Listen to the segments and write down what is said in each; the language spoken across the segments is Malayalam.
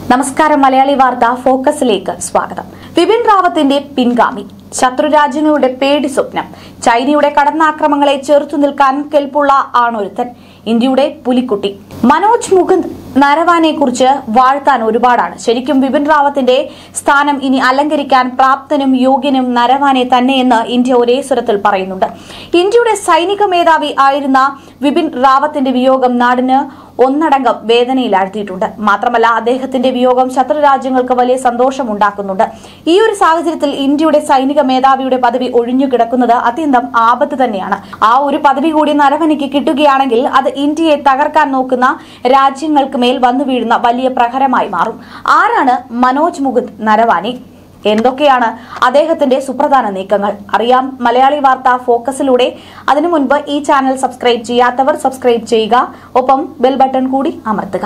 നമസ്കാരം മലയാളി വാർത്ത ഫോക്കസിലേക്ക് സ്വാഗതം വിപിൻ റാവത്തിന്റെ പിൻഗാമി ശത്രുരാജ്യങ്ങളുടെ പേടി സ്വപ്നം ചൈനയുടെ കടന്നാക്രമങ്ങളെ ചെറുത്തു നിൽക്കാൻ കെൽപ്പുള്ള ആണൊരുത്തൻ ഇന്ത്യയുടെ പുലിക്കുട്ടി മനോജ് മുകുന്ദ് നരവാനെ കുറിച്ച് വാഴ്ത്താൻ ഒരുപാടാണ് ശരിക്കും വിപിൻ റാവത്തിന്റെ സ്ഥാനം ഇനി അലങ്കരിക്കാൻ പ്രാപ്തനും യോഗ്യനും നരവാനെ തന്നെയെന്ന് ഇന്ത്യ ഒരേ സ്വരത്തിൽ പറയുന്നുണ്ട് ഇന്ത്യയുടെ സൈനിക മേധാവി ആയിരുന്ന വിപിൻ റാവത്തിന്റെ വിയോഗം നാടിന് ഒന്നടങ്കം വേദനയിലാഴ്ത്തിയിട്ടുണ്ട് മാത്രമല്ല അദ്ദേഹത്തിന്റെ വിയോഗം ശത്രുരാജ്യങ്ങൾക്ക് വലിയ സന്തോഷമുണ്ടാക്കുന്നുണ്ട് ഈ ഒരു സാഹചര്യത്തിൽ ഇന്ത്യയുടെ സൈനിക മേധാവിയുടെ പദവി ഒഴിഞ്ഞു കിടക്കുന്നത് അത്യന്തം ആപത്ത് തന്നെയാണ് ആ ഒരു പദവി കൂടി നരവനിക്ക് കിട്ടുകയാണെങ്കിൽ അത് ഇന്ത്യയെ തകർക്കാൻ നോക്കുന്ന രാജ്യങ്ങൾക്ക് മേൽ വന്നു വീഴുന്ന വലിയ പ്രഹരമായി മാറും ആരാണ് മനോജ് മുകുന്ദ് നരവാനി എന്തൊക്കെയാണ് അദ്ദേഹത്തിന്റെ സുപ്രധാന നീക്കങ്ങൾ അറിയാം മലയാളി വാർത്ത ഫോക്കസിലൂടെ അതിനു മുൻപ് ഈ ചാനൽ സബ്സ്ക്രൈബ് ചെയ്യാത്തവർ സബ്സ്ക്രൈബ് ചെയ്യുക ഒപ്പം ബെൽ ബട്ടൺ കൂടി അമർത്തുക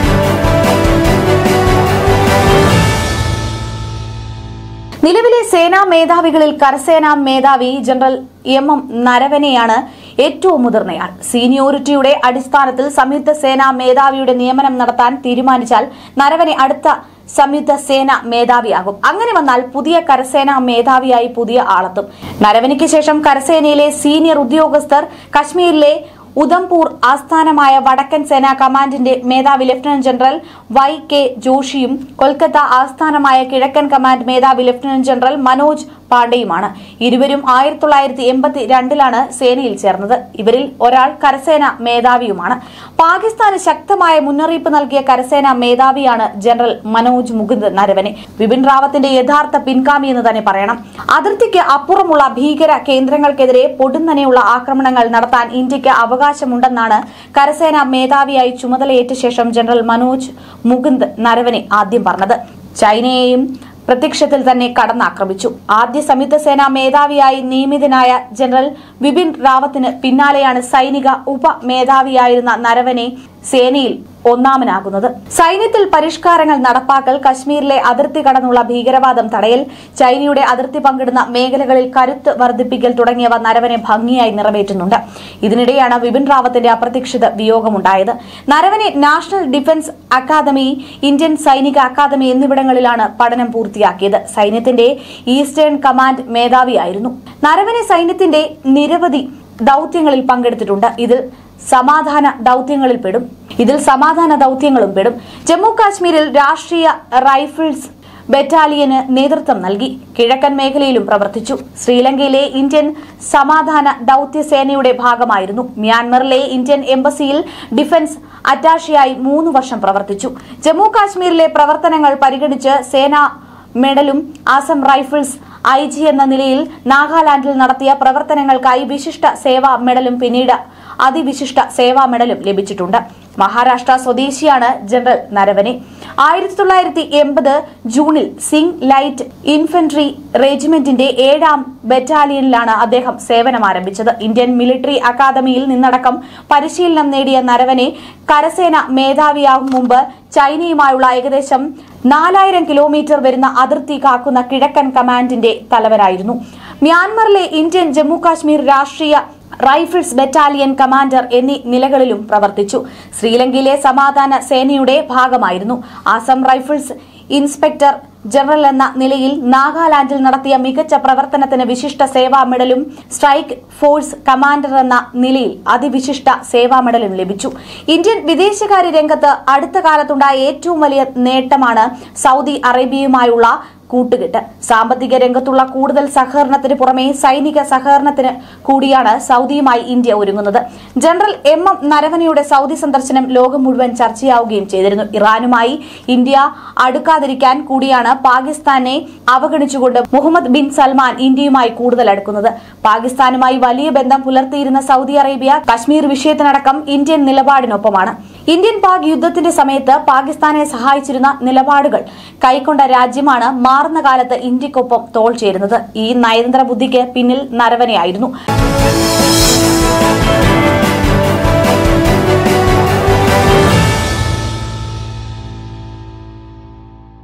നിലവിലെ സേനാ മേധാവികളിൽ കരസേനാ മേധാവി ജനറൽ എം എം നരവനെയാണ് ഏറ്റവും മുതിർന്നയാൾ സീനിയോറിറ്റിയുടെ അടിസ്ഥാനത്തിൽ സംയുക്ത സേനാ മേധാവിയുടെ നിയമനം നടത്താൻ തീരുമാനിച്ചാൽ നരവനെ അടുത്ത സംയുക്ത സേന മേധാവിയാകും അങ്ങനെ വന്നാൽ പുതിയ കരസേനാ മേധാവിയായി പുതിയ ആളെത്തും നരവനിക്ക് ശേഷം കരസേനയിലെ സീനിയർ ഉദ്യോഗസ്ഥർ കശ്മീരിലെ ഉദംപൂർ ആസ്ഥാനമായ വടക്കൻ സേനാ കമാൻഡിന്റെ മേധാവി ലഫ്റ്റനന്റ് ജനറൽ വൈ കെ ജോഷിയും കൊൽക്കത്ത ആസ്ഥാനമായ കിഴക്കൻ കമാൻഡ് മേധാവി ലഫ്റ്റനന്റ് ജനറൽ മനോജ് പാണ്ഡെയുമാണ് ഇരുവരും ആയിരത്തി തൊള്ളായിരത്തി എൺപത്തി രണ്ടിലാണ് സേനയിൽ ചേർന്നത് ഇവരിൽ ഒരാൾ കരസേന മേധാവിയുമാണ് പാകിസ്ഥാന് ശക്തമായ മുന്നറിയിപ്പ് നൽകിയ കരസേന മേധാവിയാണ് ജനറൽ മനോജ് മുകുന്ദ് നരവനെ വിപിൻ റാവത്തിന്റെ യഥാർത്ഥ പിൻഗാമി എന്ന് തന്നെ പറയണം അതിർത്തിക്ക് അപ്പുറമുള്ള ഭീകര കേന്ദ്രങ്ങൾക്കെതിരെ പൊടുന്നനെയുള്ള ആക്രമണങ്ങൾ നടത്താൻ ഇന്ത്യക്ക് അവകാശമുണ്ടെന്നാണ് കരസേന മേധാവിയായി ചുമതലയേറ്റ ശേഷം ജനറൽ മനോജ് മുകുന്ദ് നരവനെ ആദ്യം പറഞ്ഞത് ചൈനയെയും പ്രത്യക്ഷത്തിൽ തന്നെ കടന്നാക്രമിച്ചു ആദ്യ സംയുക്ത സേനാ മേധാവിയായി നിയമിതനായ ജനറൽ വിപിൻ റാവത്തിന് പിന്നാലെയാണ് സൈനിക ഉപ മേധാവിയായിരുന്ന നരവനെ സേനയിൽ ഒന്നാമനാകുന്നത് സൈന്യത്തിൽ പരിഷ്കാരങ്ങൾ നടപ്പാക്കൽ കശ്മീരിലെ അതിർത്തി കടന്നുള്ള ഭീകരവാദം തടയൽ ചൈനയുടെ അതിർത്തി പങ്കിടുന്ന മേഖലകളിൽ കരുത്ത് വർദ്ധിപ്പിക്കൽ തുടങ്ങിയവ നരവനെ ഭംഗിയായി നിറവേറ്റുന്നുണ്ട് ഇതിനിടെയാണ് വിപിൻ റാവത്തിന്റെ അപ്രതീക്ഷിത വിയോഗമുണ്ടായത് Naravane National Defence Academy Indian സൈനിക അക്കാദമി എന്നിവിടങ്ങളിലാണ് പഠനം പൂർത്തിയാക്കിയത് സൈന്യത്തിന്റെ ഈസ്റ്റേൺ കമാൻഡ് മേധാവിയായിരുന്നു നരവനെ സൈന്യത്തിന്റെ നിരവധി ദൌത്യങ്ങളിൽ പങ്കെടുത്തിട്ടുണ്ട് ഇതിൽ സമാധാന ദൌത്യങ്ങളിൽ പെടും ഇതിൽ സമാധാന ദൌത്യങ്ങളും പെടും ജമ്മു കാശ്മീരിൽ രാഷ്ട്രീയ റൈഫിൾസ് ബറ്റാലിയന് നേതൃത്വം നൽകി കിഴക്കൻ മേഖലയിലും പ്രവർത്തിച്ചു ശ്രീലങ്കയിലെ ഇന്ത്യൻ സമാധാന ദൌത്യസേനയുടെ ഭാഗമായിരുന്നു മ്യാൻമറിലെ ഇന്ത്യൻ എംബസിയിൽ ഡിഫൻസ് അറ്റാഷിയായി മൂന്ന് വർഷം പ്രവർത്തിച്ചു ജമ്മു കാശ്മീരിലെ പ്രവർത്തനങ്ങൾ പരിഗണിച്ച് സേന മെഡലും ആസം റൈഫിൾസ് ഐ ജി എന്ന നിലയിൽ നാഗാലാൻഡിൽ നടത്തിയ പ്രവർത്തനങ്ങൾക്കായി വിശിഷ്ട സേവാ മെഡലും പിന്നീട് അതിവിശിഷ്ട സേവാ മെഡലും ലഭിച്ചിട്ടുണ്ട് മഹാരാഷ്ട്ര സ്വദേശിയാണ് ജനറൽ നരവനെ ആയിരത്തി തൊള്ളായിരത്തി എൺപത് ജൂണിൽ സിംഗ് ലൈറ്റ് ഇൻഫൻട്രി റെജിമെന്റിന്റെ ഏഴാം ബറ്റാലിയനിലാണ് അദ്ദേഹം സേവനം ആരംഭിച്ചത് ഇന്ത്യൻ മിലിറ്ററി അക്കാദമിയിൽ നിന്നടക്കം പരിശീലനം നേടിയ നരവനെ കരസേന മേധാവിയാകും മുമ്പ് ചൈനയുമായുള്ള ഏകദേശം നാലായിരം കിലോമീറ്റർ വരുന്ന അതിർത്തി കാക്കുന്ന കിഴക്കൻ കമാൻഡിന്റെ തലവനായിരുന്നു മ്യാൻമറിലെ Indian Jammu Kashmir Rashtriya Rifles battalion commander എന്നീ നിലകളിലും പ്രവർത്തിച്ചു ശ്രീലങ്കയിലെ സമാധാന സേനയുടെ ഭാഗമായിരുന്നു ആസം റൈഫിൾസ് ഇൻസ്പെക്ടർ ജനറൽ എന്ന നിലയിൽ നാഗാലാൻഡിൽ നടത്തിയ മികച്ച പ്രവർത്തനത്തിന് വിശിഷ്ട സേവാ മെഡലും സ്ട്രൈക്ക് ഫോഴ്സ് കമാൻഡർ എന്ന നിലയിൽ അതിവിശിഷ്ട സേവാ മെഡലും ലഭിച്ചു ഇന്ത്യൻ വിദേശകാര്യ രംഗത്ത് അടുത്ത കാലത്തുണ്ടായ ഏറ്റവും വലിയ നേട്ടമാണ് സൗദി അറേബ്യയുമായുള്ള കൂട്ടുകെട്ട് സാമ്പത്തിക രംഗത്തുള്ള കൂടുതൽ സഹകരണത്തിന് പുറമെ സൈനിക സഹകരണത്തിന് കൂടിയാണ് സൗദിയുമായി ഇന്ത്യ ഒരുങ്ങുന്നത് ജനറൽ എം എം നരവനയുടെ സൗദി സന്ദർശനം ലോകം മുഴുവൻ ചർച്ചയാവുകയും ചെയ്തിരുന്നു ഇറാനുമായി ഇന്ത്യ അടുക്കാതിരിക്കാൻ കൂടിയാണ് പാകിസ്ഥാനെ അവഗണിച്ചുകൊണ്ട് മുഹമ്മദ് ബിൻ സൽമാൻ ഇന്ത്യയുമായി കൂടുതൽ അടുക്കുന്നത് പാകിസ്ഥാനുമായി വലിയ ബന്ധം പുലർത്തിയിരുന്ന സൗദി അറേബ്യ കശ്മീർ വിഷയത്തിനടക്കം ഇന്ത്യൻ നിലപാടിനൊപ്പമാണ് ഇന്ത്യൻ പാക് യുദ്ധത്തിന്റെ സമയത്ത് പാകിസ്ഥാനെ സഹായിച്ചിരുന്ന നിലപാടുകൾ കൈക്കൊണ്ട രാജ്യമാണ് മാറുന്ന കാലത്ത് ഇന്ത്യക്കൊപ്പം തോൾ ചേരുന്നത് ഈ നയതന്ത്ര ബുദ്ധിക്ക് പിന്നിൽ നരവനെയായിരുന്നു